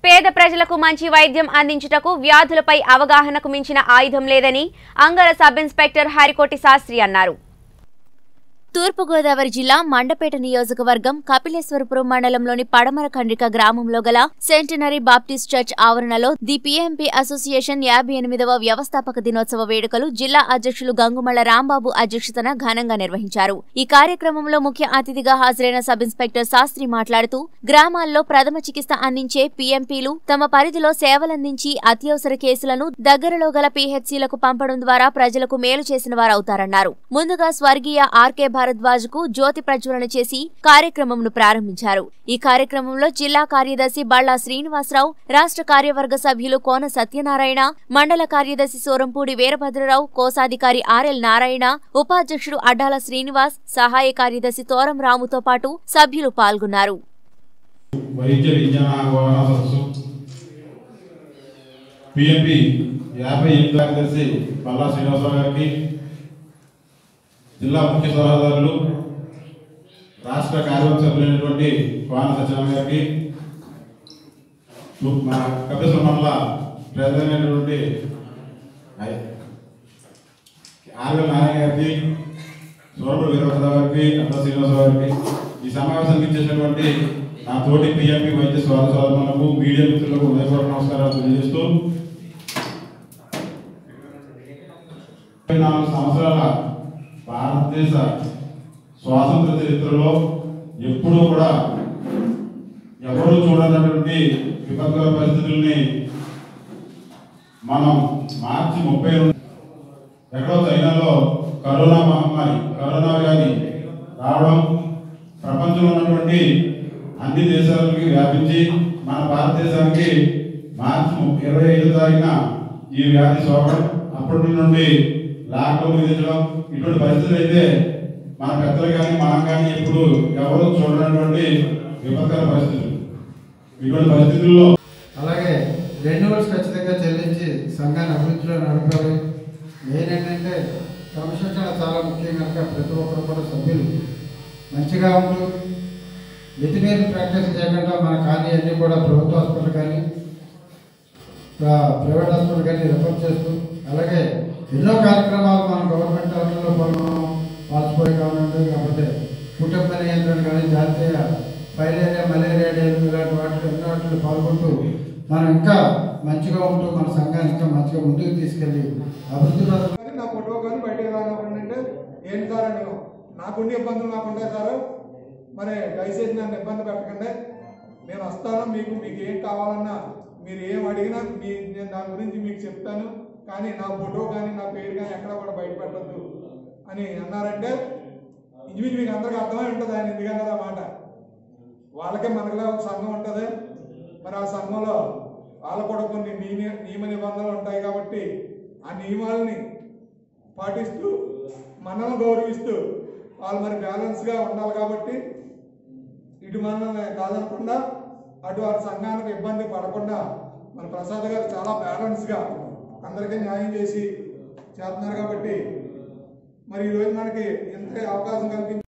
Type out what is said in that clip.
పేద ప్రజలకు మంచి వైద్యం అందించుటకు వ్యాధులపై అవగాహనకు మించిన ఆయుధం లేదని అంగర సబ్ ఇన్స్పెక్టర్ హరికోటి శాస్త్రి అన్నారు తూర్పుగోదావరి జిల్లా మండపేట నియోజకవర్గం కపిలేశ్వరపురం మండలంలోని పడమర ఖండ్రిక గ్రామంలో గల సెంటనరీ బాప్టిస్ట్ చర్చ్ ఆవరణలో ది పిఎంపి అసోసియేషన్ యాభై ఎనిమిదవ వ్యవస్థాపక దినోత్సవ వేడుకలు జిల్లా అధ్యక్షులు గంగుమళ్ల రాంబాబు అధ్యక్షతన ఘనంగా నిర్వహించారు ఈ కార్యక్రమంలో ముఖ్య అతిథిగా హాజరైన సబ్ ఇన్స్పెక్టర్ శాస్త్రి మాట్లాడుతూ గ్రామాల్లో ప్రథమ చికిత్స అందించే పీఎంపీలు తమ పరిధిలో సేవలందించి అత్యవసర కేసులను దగ్గరలో గల పీహెచ్సీలకు పంపడం ద్వారా ప్రజలకు మేలు చేసిన వారవుతారన్నారు ముందుగా స్వర్గీయ ఆర్కే భారద్వాజ్ కు జ్యోతి ప్రజ్వలన చేసి కార్యక్రమంను ప్రారంభించారు ఈ కార్యక్రమంలో జిల్లా కార్యదర్శి బళ్ళా శ్రీనివాసరావు రాష్ట్ర కార్యవర్గ సభ్యులు కోన సత్యనారాయణ మండల కార్యదర్శి సోరంపూడి వీరభద్రరావు కోశాధికారి ఆర్ఎల్ నారాయణ ఉపాధ్యక్షుడు అడ్డాల శ్రీనివాస్ సహాయ కార్యదర్శి తోరం రాముతో పాటు సభ్యులు పాల్గొన్నారు వైద్య విజ్ఞాన అవగాహన సదస్సు పిఎంపి యాభై ఎనిమిది కార్యదర్శి పల్లా శ్రీనివాసరావు గారికి జిల్లా ముఖ్య సలహాదారులు రాష్ట్ర కార్యవర్గ సభ్యులైనటువంటి కోన సత్యనారాయణ గారికి మన కపిశ్వర మండల ప్రెసిడెంట్ అయినటువంటి ఆర్వెల్ నారాయణ గారికి సూరపుడు వీరభద్రరావు గారికి అడ్డ శ్రీనివాసరావు గారికి ఈ సమావేశానికి ఇచ్చేసినటువంటి నా తోటి పిఎంపి వైద్య స్వాగత సోదరులకు మీడియా మిత్రులకు ఉదయపూర్వక నమస్కారాలు తెలియజేస్తూ ముప్పై నాలుగు సంవత్సరాల భారతదేశ స్వాతంత్ర చరిత్రలో ఎప్పుడూ కూడా ఎవరు చూడనటువంటి విపత్కర పరిస్థితుల్ని మనం మార్చి ముప్పై రెండు ఎక్కడో చైనాలో కరోనా మహమ్మారి కరోనా వ్యాధి రావడం ప్రపంచంలో ఉన్నటువంటి అన్ని దేశాలకి వ్యాపించి మన భారతదేశానికి మార్చి ముప్పై ఇరవై ఐదు తారీఖున ఈ వ్యాధి సోకడం అప్పటి నుండి లాక్డౌన్ విధించడం ఇటువంటి పరిస్థితులు అయితే మన పెద్దలు కానీ మనం కానీ ఇప్పుడు ఎవరు చూడనటువంటి విపత్కర పరిస్థితులు ఇటువంటి పరిస్థితుల్లో అలాగే రెన్యువల్స్ ఖచ్చితంగా చెల్లించి సంఘాన్ని అభివృద్ధిలో నడపాలి మెయిన్ ఏంటంటే క్రమశిక్షణ చాలా ముఖ్యం కనుక ప్రతి ఒక్కరు కూడా సభ్యులు మంచిగా ఉంటూ మితిమీరి ప్రాక్టీస్ చేయకుండా మన కానీ అన్నీ కూడా ప్రభుత్వ హాస్పిటల్ కానీ ఆ, ప్రైవేట్ హాస్పిటల్ కానీ రిఫర్ చేస్తూ అలాగే ఎన్నో కార్యక్రమాలు మన గవర్నమెంట్ హాస్పిటల్లో పాల్గొన్నాం పాల్చిపోయి కావాలంటే కాకపోతే కుటుంబ నియంత్రణ కానీ జాతీయ ఫైలేరియా మలేరియా డేలు ఇలాంటి వాటిలో ఎన్నో వాటిలో పాల్గొంటూ మనం ఇంకా మంచిగా ఉంటూ మన సంఘాన్ని ఇంకా మంచిగా ముందుకు తీసుకెళ్ళి అభివృద్ధి పథకాలు కానీ నా ఫోటో కానీ బయటకు రానివ్వండి ఏంటి సార్ అని నాకుండి ఇబ్బందులు నాకు ఉంటాయి సార్ మరి దయచేసి నన్ను ఇబ్బంది పెట్టకండి నేను వస్తాను మీకు మీకు ఏం కావాలన్నా మీరు ఏం అడిగినా మీ నేను దాని గురించి మీకు చెప్తాను కానీ నా ఫోటో కానీ నా పేరు కానీ ఎక్కడ కూడా బయట పెట్టద్దు అని అన్నారంటే ఇంచుమించు మీకు అందరికీ అర్థమై ఉంటుంది ఆయన ఎందుకన్నారు ఆ మాట వాళ్ళకే మనకులా ఒక సంఘం ఉంటుంది మరి ఆ సంఘంలో వాళ్ళు కూడా కొన్ని నియమ నియమ నిబంధనలు ఉంటాయి కాబట్టి ఆ నియమాలని పాటిస్తూ మనల్ని గౌరవిస్తూ వాళ్ళు మరి బ్యాలెన్స్గా ఉండాలి కాబట్టి ఇటు మనల్ని కాదనకుండా అటు వారి సంఘానికి ఇబ్బంది పడకుండా మన ప్రసాద్ గారు చాలా బ్యాలెన్స్గా అందరికీ న్యాయం చేసి చేస్తున్నారు కాబట్టి మరి ఈరోజు మనకి ఇంత అవకాశం కల్పించి